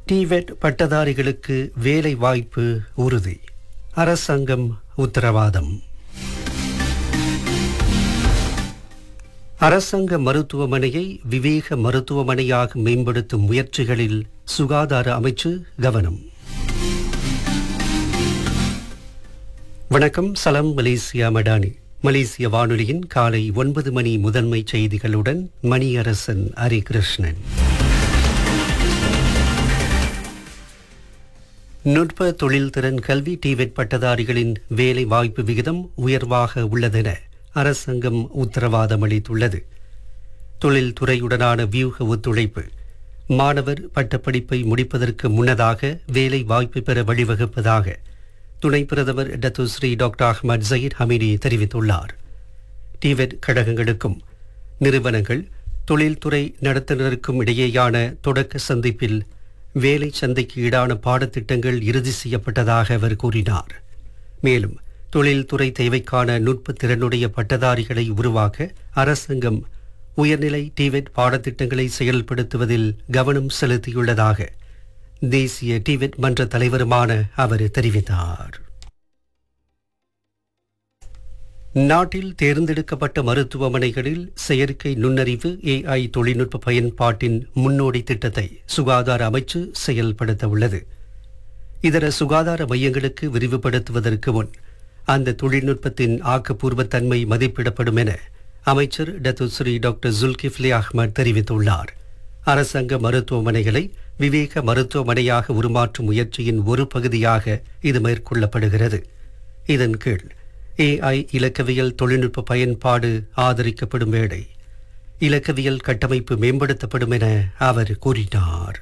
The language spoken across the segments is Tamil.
டிவெட் பட்டதாரிகளுக்கு வேலை வாய்ப்பு உறுதி அரசாங்கம் உத்தரவாதம் அரசாங்க மருத்துவமனையை விவேக மருத்துவமனையாக மேம்படுத்தும் முயற்சிகளில் சுகாதார அமைச்சு கவனம் வணக்கம் சலம் மலேசியா மடானி மலேசிய வானொலியின் காலை ஒன்பது மணி முதன்மை செய்திகளுடன் மணியரசன் ஹரிகிருஷ்ணன் நுட்ப தொழில்திறன் கல்வி டிவெட் பட்டதாரிகளின் வேலை வாய்ப்பு விகிதம் உயர்வாக உள்ளதென அரசாங்கம் உத்தரவாதம் அளித்துள்ளது தொழில்துறையுடனான வியூக ஒத்துழைப்பு மாணவர் பட்டப்படிப்பை முடிப்பதற்கு முன்னதாக வேலை வாய்ப்பு பெற வழிவகுப்பதாக துணை பிரதமர் Datuk Seri doctor Ahmad Zahid Hamidi தெரிவித்துள்ளார் டிவெட் கழகங்களுக்கும் நிறுவனங்கள் தொழில்துறை நடத்துனருக்கும் இடையேயான தொடக்க சந்திப்பில் வேலை சந்தைக்கு ஈடான பாடத்திட்டங்கள் இறுதி செய்யப்பட்டதாக அவர் கூறினார் மேலும் தொழில்துறை தேவைக்கான நுட்ப திறனுடைய பட்டதாரிகளை உருவாக்க அரசாங்கம் உயர்நிலை டிவெட் பாடத்திட்டங்களை செயல்படுத்துவதில் கவனம் செலுத்தியுள்ளதாக தேசிய டிவெட் மன்ற தலைவருமான அவர் தெரிவித்தார் நாட்டில் தேர்ந்தெடுக்கப்பட்ட மருத்துவமனைகளில் செயற்கை நுண்ணறிவு ஏஐ தொழில்நுட்ப பயன்பாட்டின் முன்னோடி திட்டத்தை சுகாதார அமைச்சு செயல்படுத்த உள்ளது இதர சுகாதார மையங்களுக்கு விரிவுபடுத்துவதற்கு முன் அந்த தொழில்நுட்பத்தின் ஆக்கப்பூர்வத்தன்மை மதிப்பிடப்படும் என அமைச்சர் டத்துஸ்ரீ டாக்டர் ஜுல்கிஃப்லி அஹ்மத் தெரிவித்துள்ளார் அரசாங்க மருத்துவமனைகளை விவேக மருத்துவமனையாக உருமாற்றும் முயற்சியின் ஒரு பகுதியாக இது மேற்கொள்ளப்படுகிறது இதன் கீழ் ஏஐ இலக்கவியல் தொழில்நுட்ப பயன்பாடு ஆதரிக்கப்படும் வேளை இலக்கவியல் கட்டமைப்பு மேம்படுத்தப்படும் என அவர் கூறினார்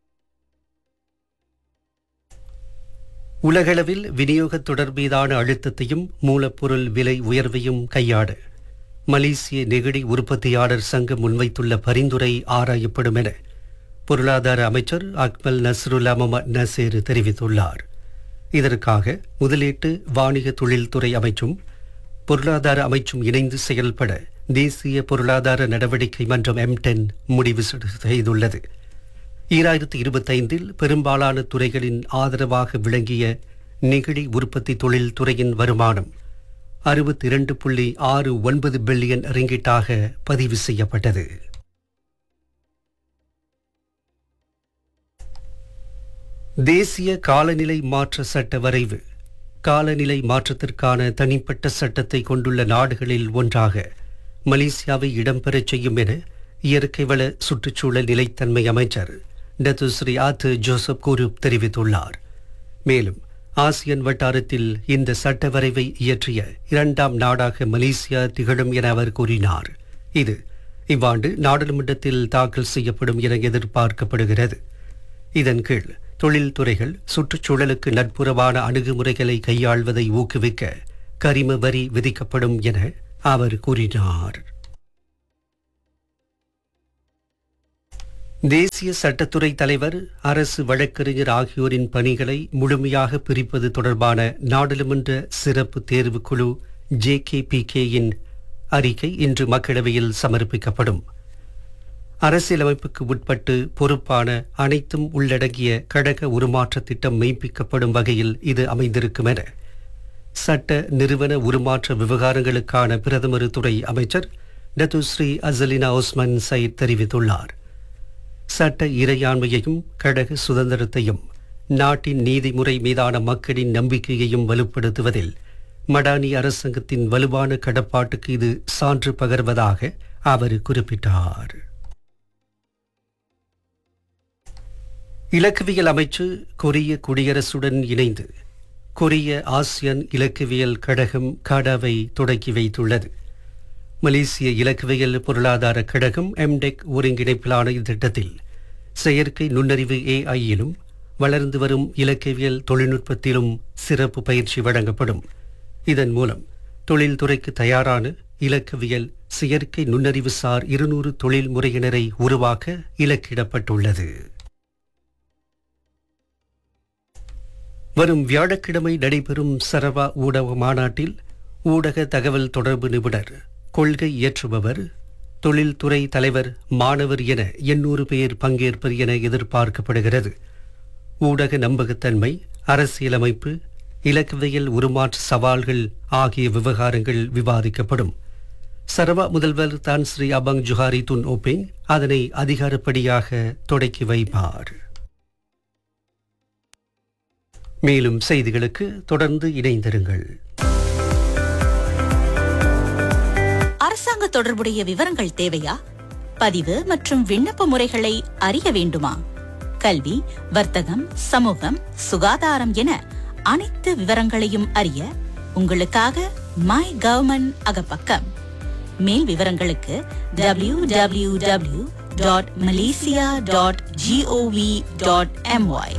உலகளவில் விநியோக தொடர்பீதான அழுத்தத்தையும் மூலப்பொருள் விலை உயர்வையும் கையாட மலேசிய நெகிழி உற்பத்தியாளர் சங்கம் முன்வைத்துள்ள பரிந்துரை ஆராயப்படும் என பொருளாதார அமைச்சர் அக்மல் நஸ்ருல்லா முகமது நசீர் தெரிவித்துள்ளார் இதற்காக முதலீட்டு வாணிக தொழில்துறை அமைச்சும் பொருளாதார அமைச்சும் இணைந்து செயல்பட தேசிய பொருளாதார நடவடிக்கை மன்றம் எம்டென் முடிவு செய்துள்ளது ஈராயிரத்தி இருபத்தைந்தில் பெரும்பாலான துறைகளின் ஆதரவாக விளங்கிய நெகிழி உற்பத்தி தொழில் துறையின் வருமானம் அறுபத்தி இரண்டு புள்ளி ஆறு ஒன்பது பில்லியன் ரிங்கிட்டாக பதிவு செய்யப்பட்டது தேசிய காலநிலை மாற்ற சட்ட வரைவு காலநிலை மாற்றத்திற்கான தனிப்பட்ட சட்டத்தை கொண்டுள்ள நாடுகளில் ஒன்றாக மலேசியாவை இடம்பெறச் செய்யும் என இயற்கை வள சுற்றுச்சூழல் நிலைத்தன்மை அமைச்சர் டத்துஸ்ரீ ஆத்து ஜோசப் குரூப் தெரிவித்துள்ளார் மேலும் ஆசியன் வட்டாரத்தில் இந்த சட்ட வரைவை இயற்றிய இரண்டாம் நாடாக மலேசியா திகழும் என அவர் கூறினார் இது இவ்வாண்டு நாடாளுமன்றத்தில் தாக்கல் செய்யப்படும் என எதிர்பார்க்கப்படுகிறது இதன் கீழ் தொழில்துறைகள் சுற்றுச்சூழலுக்கு நட்புறவான அணுகுமுறைகளை கையாள்வதை ஊக்குவிக்க கரிம வரி விதிக்கப்படும் என அவர் கூறினார் தேசிய சட்டத்துறை தலைவர் அரசு வழக்கறிஞர் ஆகியோரின் பணிகளை முழுமையாக பிரிப்பது தொடர்பான நாடாளுமன்ற சிறப்பு தேர்வு குழு ஜே கே பி கேயின் அறிக்கை இன்று மக்களவையில் சமர்ப்பிக்கப்படும் அரசியலமைப்புக்கு உட்பட்டு பொறுப்பான அனைத்தும் உள்ளடங்கிய கழக உருமாற்ற திட்டம் மெய்ப்பிக்கப்படும் வகையில் இது அமைந்திருக்கும் என சட்ட நிறுவன உருமாற்ற விவகாரங்களுக்கான பிரதமர் துறை அமைச்சர் டத்துஸ்ரீ அசலினா ஒஸ்மன் சயித் தெரிவித்துள்ளார் சட்ட இறையாண்மையையும் கழக சுதந்திரத்தையும் நாட்டின் நீதிமுறை மீதான மக்களின் நம்பிக்கையையும் வலுப்படுத்துவதில் மடானி அரசாங்கத்தின் வலுவான கடப்பாட்டுக்கு இது சான்று பகர்வதாக அவர் குறிப்பிட்டார் இலக்கவியல் அமைச்சு கொரிய குடியரசுடன் இணைந்து கொரிய ஆசியன் இலக்கவியல் கழகம் காடாவை தொடக்கி வைத்துள்ளது மலேசிய இலக்கவியல் பொருளாதார கழகம் எம்டெக் ஒருங்கிணைப்பிலான இத்திட்டத்தில் செயற்கை நுண்ணறிவு ஏஐயிலும் வளர்ந்து வரும் இலக்கவியல் தொழில்நுட்பத்திலும் சிறப்பு பயிற்சி வழங்கப்படும் இதன் மூலம் தொழில்துறைக்கு தயாரான இலக்கவியல் செயற்கை நுண்ணறிவு சார் இருநூறு தொழில் முறையினரை உருவாக்க இலக்கிடப்பட்டுள்ளது வரும் வியாழக்கிழமை நடைபெறும் சரவா ஊடக மாநாட்டில் ஊடக தகவல் தொடர்பு நிபுணர் கொள்கை இயற்றுபவர் தொழில்துறை தலைவர் மாணவர் என எண்ணூறு பேர் பங்கேற்பர் என எதிர்பார்க்கப்படுகிறது ஊடக நம்பகத்தன்மை அரசியலமைப்பு இலக்கவியல் உருமாற்ற சவால்கள் ஆகிய விவகாரங்கள் விவாதிக்கப்படும் சரவா முதல்வர் தான் ஸ்ரீ அபங் ஜுஹாரி துன் ஓபேங் அதனை அதிகாரப்படியாக தொடக்கி வைப்பார் மேலும் செய்திகளுக்கு தொடர்ந்து இணைந்திருங்கள் அரசாங்க தொடர்புடைய விவரங்கள் தேவையா பதிவு மற்றும் விண்ணப்ப முறைகளை அறிய வேண்டுமா கல்வி வர்த்தகம் சமூகம் சுகாதாரம் என அனைத்து விவரங்களையும் அறிய உங்களுக்காக மை கவர்மெண்ட் அகப்பக்கம் மேல் விவரங்களுக்கு W W W dot Malaysia dot G O V dot M Y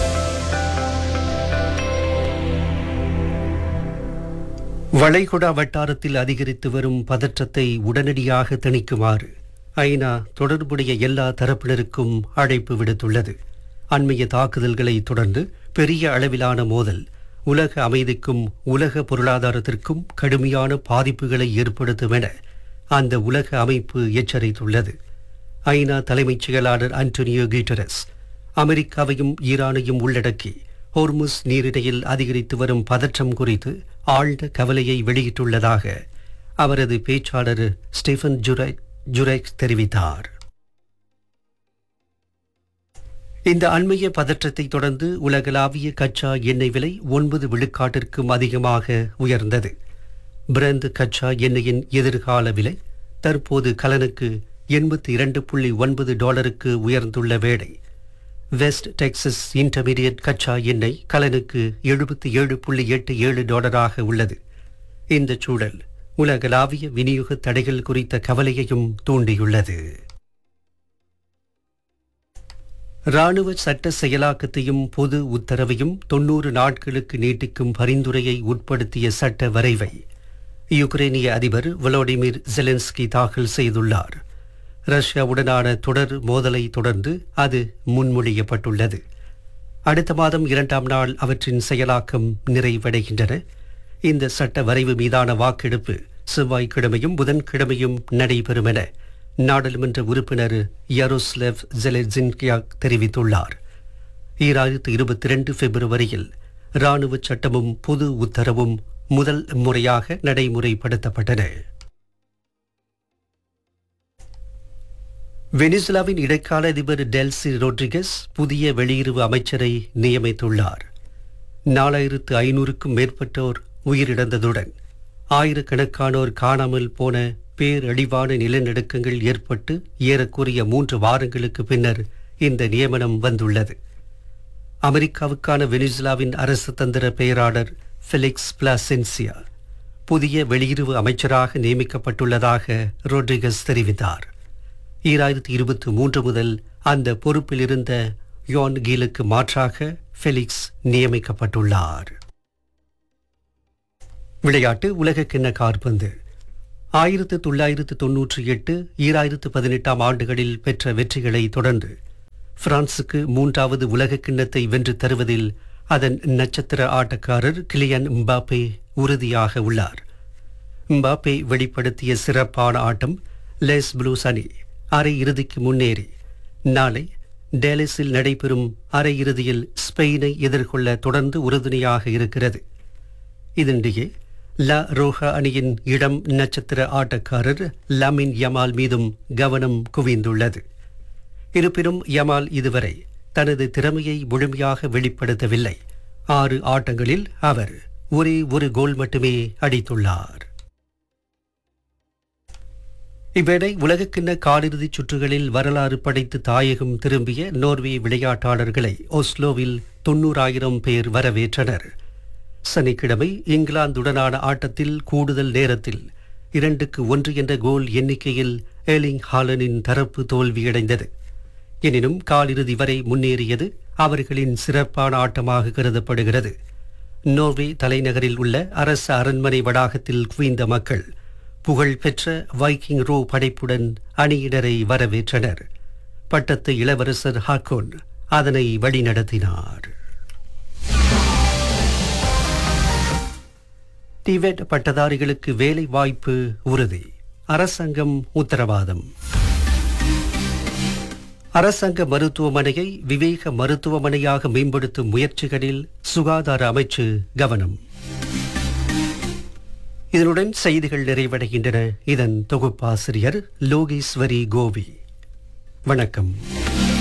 வளைகுடா வட்டாரத்தில் அதிகரித்து வரும் பதற்றத்தை உடனடியாக தணிக்குமாறு ஐநா தொடர்புடைய எல்லா தரப்பினருக்கும் அழைப்பு விடுத்துள்ளது அண்மைய தாக்குதல்களை தொடர்ந்து பெரிய அளவிலான மோதல் உலக அமைதிக்கும் உலக பொருளாதாரத்திற்கும் கடுமையான பாதிப்புகளை ஏற்படுத்தும் என அந்த உலக அமைப்பு எச்சரித்துள்ளது ஐநா தலைமைச் செயலாளர் அன்டோனியோ குட்டரஸ் அமெரிக்காவையும் ஈரானையும் உள்ளடக்கி ஹோர்முஸ் நீரிணையில் அதிகரித்து வரும் பதற்றம் குறித்து ஆழ்ந்த கவலையை வெளியிட்டுள்ளதாக அவரது பேச்சாளர் ஸ்டீஃபன் ஜுரைக் ஜுரைக் தெரிவித்தார் இந்த அண்மைய பதற்றத்தை தொடர்ந்து உலகளாவிய கச்சா எண்ணெய் விலை ஒன்பது விழுக்காட்டிற்கும் அதிகமாக உயர்ந்தது பிரெண்ட் கச்சா எண்ணெயின் எதிர்கால விலை தற்போது கலனுக்கு எண்பத்தி இரண்டு புள்ளி ஒன்பது டாலருக்கு உயர்ந்துள்ள வேளை வெஸ்ட் டெக்சஸ் இன்டர்மீடியட் கச்சா எண்ணெய் கலனுக்கு எழுபத்தி ஏழு புள்ளி எட்டு ஏழு டாலராக உள்ளது இந்த சூழல் உலகளாவிய விநியோக தடைகள் குறித்த கவலையையும் தூண்டியுள்ளது ராணுவ சட்ட செயலாக்கத்தையும் பொது உத்தரவையும் தொன்னூறு நாட்களுக்கு நீட்டிக்கும் பரிந்துரையை உட்படுத்திய சட்ட வரைவை யுக்ரைனிய அதிபர் வலோடிமிர் ஜெலன்ஸ்கி தாக்கல் செய்துள்ளார் ரஷ்யாவுடனான தொடர் மோதலை தொடர்ந்து அது முன்மொழியப்பட்டுள்ளது அடுத்த மாதம் இரண்டாம் நாள் அவற்றின் செயலாக்கம் நிறைவடைகின்றன இந்த சட்ட வரைவு மீதான வாக்கெடுப்பு செவ்வாய்க்கிழமையும் புதன்கிழமையும் நடைபெறும் என நாடாளுமன்ற உறுப்பினர் யரோஸ்லெவ் ஜெலெஜின்கியாக் தெரிவித்துள்ளார் ஈராயிரத்து இருபத்தி ரெண்டு பிப்ரவரியில் இராணுவ சட்டமும் பொது உத்தரவும் முதல் முறையாக நடைமுறைப்படுத்தப்பட்டன வெனிசுலாவின் இடைக்கால அதிபர் டெல்சி ரோட்ரிகஸ் புதிய வெளியுறவு அமைச்சரை நியமித்துள்ளார் நாலாயிரத்து ஐநூறுக்கும் மேற்பட்டோர் உயிரிழந்ததுடன் ஆயிரக்கணக்கானோர் காணாமல் போன பேரழிவான நிலநடுக்கங்கள் ஏற்பட்டு ஏறக்குறைய மூன்று வாரங்களுக்கு பின்னர் இந்த நியமனம் வந்துள்ளது அமெரிக்காவுக்கான வெனிசுலாவின் அரசு தந்திர பெயராளர் ஃபெலிக்ஸ் பிளாசென்சியா புதிய வெளியுறவு அமைச்சராக நியமிக்கப்பட்டுள்ளதாக ரோட்ரிகஸ் தெரிவித்தார் ஈராயிரத்தி இருபத்தி மூன்று முதல் அந்த பொறுப்பில் இருந்த யோன் கீலுக்கு மாற்றாக ஃபெலிக்ஸ் நியமிக்கப்பட்டுள்ளார் விளையாட்டு உலகக்கிண்ண காற்பந்து ஆயிரத்து தொள்ளாயிரத்து தொன்னூற்றி எட்டு ஈராயிரத்து பதினெட்டாம் ஆண்டுகளில் பெற்ற வெற்றிகளை தொடர்ந்து பிரான்சுக்கு மூன்றாவது உலக கிண்ணத்தை வென்று தருவதில் அதன் நட்சத்திர ஆட்டக்காரர் கிலியன் mbappe உறுதியாக உள்ளார் mbappe வெளிப்படுத்திய சிறப்பான ஆட்டம் லெஸ் ப்ளூஸ் அணி அரை இறுதிக்கு முன்னேறி நாளை டேலிஸில் நடைபெறும் அரையிறுதியில் ஸ்பெயினை எதிர்கொள்ள தொடர்ந்து உறுதுணையாக இருக்கிறது இதனிடையே லா ரோஹா அணியின் இடம் நட்சத்திர ஆட்டக்காரர் லமின் யமால் மீதும் கவனம் குவிந்துள்ளது இருப்பினும் யமால் இதுவரை தனது திறமையை முழுமையாக வெளிப்படுத்தவில்லை ஆறு ஆட்டங்களில் அவர் ஒரே ஒரு கோல் மட்டுமே அடித்துள்ளார் இவ்வேளை உலகக்கிண்ண காலிறுதிச் சுற்றுகளில் வரலாறு படைத்து தாயகம் திரும்பிய நோர்வே விளையாட்டாளர்களை ஓஸ்லோவில் தொன்னூறாயிரம் பேர் வரவேற்றனர் சனிக்கிழமை இங்கிலாந்துடனான ஆட்டத்தில் கூடுதல் நேரத்தில் இரண்டுக்கு ஒன்று என்ற கோல் எண்ணிக்கையில் ஏலிங் ஹாலனின் தரப்பு தோல்வியடைந்தது எனினும் காலிறுதி வரை முன்னேறியது அவர்களின் சிறப்பான ஆட்டமாக கருதப்படுகிறது நோர்வே தலைநகரில் உள்ள அரசு அரண்மனை வளாகத்தில் குவிந்த மக்கள் புகழ்பெற்ற வைக்கிங் ரோ படைப்புடன் அணியினரை வரவேற்றனர் பட்டத்து இளவரசர் ஹாக்கோன் அதனை வழிநடத்தினார் டிவெட் பட்டதாரிகளுக்கு வேலை வாய்ப்பு உறுதி அரசாங்கம் உத்தரவாதம் அரசாங்க மருத்துவமனையை விவேக மருத்துவமனையாக மேம்படுத்தும் முயற்சிகளில் சுகாதார அமைச்சு கவனம் இதனுடன் செய்திகள் நிறைவடைகின்றன இதன் தொகுப்பாசிரியர் லோகேஸ்வரி கோவி வணக்கம்